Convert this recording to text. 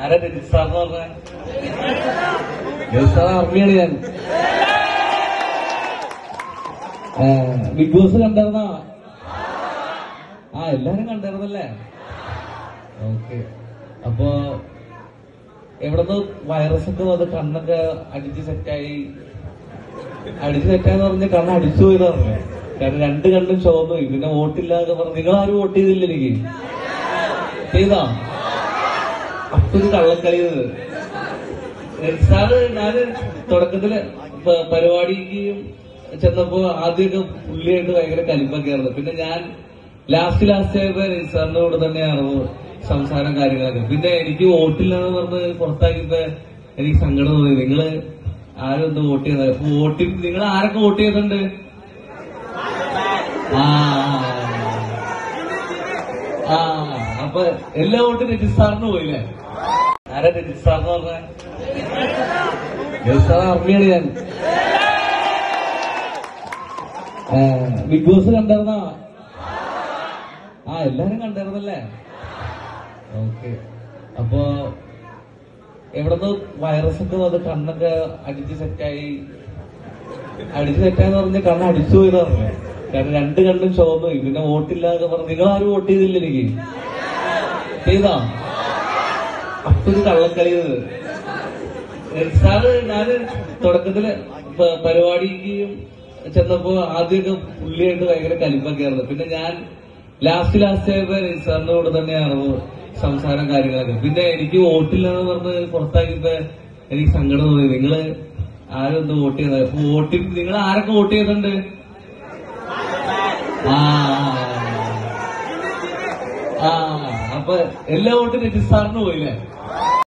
ആരാ രജിത് സാർ എന്ന് പറഞ്ഞ രജിത് സാർ അറിഞ്ഞാണ് ഞാൻ ആ, ബിഗ് ബോസ് കണ്ടായിരുന്നോ ആ എല്ലാരും കണ്ടായിരുന്നല്ലേ ഓക്കെ അപ്പൊ എവിടുന്ന് വൈറസ് ഒക്കെ വന്ന് കണ്ണൊക്കെ അടിച്ച് സെറ്റായി അടിച്ച് സെറ്റാന്ന് പറഞ്ഞ കണ്ണ് അടിച്ചു പോയി പറഞ്ഞു കാരണം രണ്ട് കണ്ണും ചുവന്നു പോയി. പിന്നെ വോട്ടില്ലാതെ പറഞ്ഞു നിങ്ങൾ ആരും വോട്ട് ചെയ്തില്ല എനിക്ക് ചെയ്താ അപ്പൊ ഒരു കള്ളക്കളി ഇത്. സാറ് ഞാന് തുടക്കത്തില് പ- പരിപാടിക്ക് ചെന്നപ്പോ ആദ്യമൊക്കെ പുള്ളിയായിട്ട് ഭയങ്കര കലിപ്പൊക്കെയായിരുന്നു പിന്നെ ഞാൻ ലാസ്റ്റ് ലാസ്റ്റ് ആയപ്പോ സാറിന്റെ കൂടെ തന്നെയാണ് സംസാരം കാര്യങ്ങളൊക്കെ പിന്നെ എനിക്ക് വോട്ടില്ലാന്ന് പറഞ്ഞ് പുറത്താക്കിയപ്പോ എനിക്ക് സങ്കടം തോന്നി നിങ്ങള് ആരും ഒന്ന് വോട്ട് ചെയ്തത് അപ്പൊ വോട്ടിൽ നിങ്ങൾ ആരൊക്കെ വോട്ട് ചെയ്തിട്ടുണ്ട് ആ ആ അപ്പൊ എല്ലാ വോട്ടും രജിത് സാറിന് പോയില്ലേ ആരാ രജിത് സാർ എന്ന് പറഞ്ഞ രജിത് സാർ അറിഞ്ഞാണ് ഞാൻ ആ, ബിഗ് ബോസ് കണ്ടായിരുന്നോ ആ എല്ലാരും കണ്ടായിരുന്നല്ലേ ഓക്കെ അപ്പൊ എവിടുന്ന് വൈറസ് ഒക്കെ വന്ന് കണ്ണൊക്കെ അടിച്ച് സെറ്റായി അടിച്ച് സെറ്റാന്ന് പറഞ്ഞ കണ്ണ് അടിച്ചു പോയി പറഞ്ഞു കാരണം രണ്ട് കണ്ണും ചുവന്നു പോയി. പിന്നെ വോട്ടില്ലാതെ പറഞ്ഞു നിങ്ങൾ ആരും വോട്ട് ചെയ്തില്ല എനിക്ക് ചെയ്താ അപ്പൊ ഒരു കള്ളക്കളി ഇത്. സാറ് ഞാന് തുടക്കത്തില് പ- പരിപാടിക്ക് ചെന്നപ്പോ ആദ്യമൊക്കെ പുള്ളിയായിട്ട് ഭയങ്കര കലിപ്പൊക്കെയായിരുന്നു പിന്നെ ഞാൻ ലാസ്റ്റ് ലാസ്റ്റ് ആയപ്പോ സാറിന്റെ കൂടെ തന്നെയാണ് സംസാരം കാര്യങ്ങളൊക്കെ പിന്നെ എനിക്ക് വോട്ടില്ലാന്ന് പറഞ്ഞ് പുറത്താക്കിയപ്പോ എനിക്ക് സങ്കടം തോന്നി നിങ്ങള് ആരും ഒന്ന് വോട്ട് ചെയ്തത് അപ്പൊ വോട്ടിൽ നിങ്ങൾ ആരൊക്കെ വോട്ട് ചെയ്തിട്ടുണ്ട് ആ ആ അപ്പൊ എല്ലാ വോട്ടും രജിത് സാറിന് പോയില്ലേ